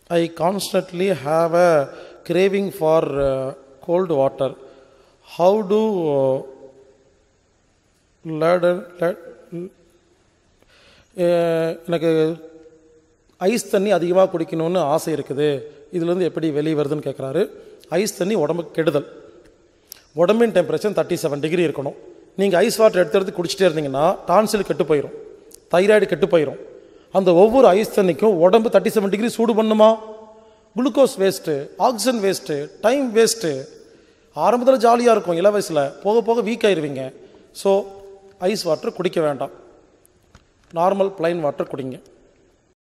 I constantly have a craving for cold water how to எனக்கு ice தண்ணி அதிகமாக குடிக்கணும்னு ஆசை இருக்குது இதுலேருந்து எப்படி வெளியே வருதுன்னு கேட்குறாரு ஐஸ் தண்ணி உடம்புக்கு கெடுதல் உடம்பின் டெம்பரேச்சர் தேர்ட்டி செவன் டிகிரி இருக்கணும் நீங்கள் ஐஸ் வாட்டர் எடுத்து எடுத்து குடிச்சிட்டே இருந்தீங்கன்னா டான்சில் கெட்டு போயிடும் தைராய்டு கெட்டு போயிடும் அந்த ஒவ்வொரு ஐஸ் தண்ணிக்கும் உடம்பு தேர்ட்டி செவன் டிகிரி சூடு பண்ணுமா glucose waste oxygen waste time waste ஆரம்பத்தில் ஜாலியாக இருக்கும் இள வயசில் போக போக வீக் ஆயிருவீங்க ஸோ ஐஸ் வாட்டர் குடிக்க வேண்டாம் நார்மல் ப்ளைன் வாட்டர் குடிங்க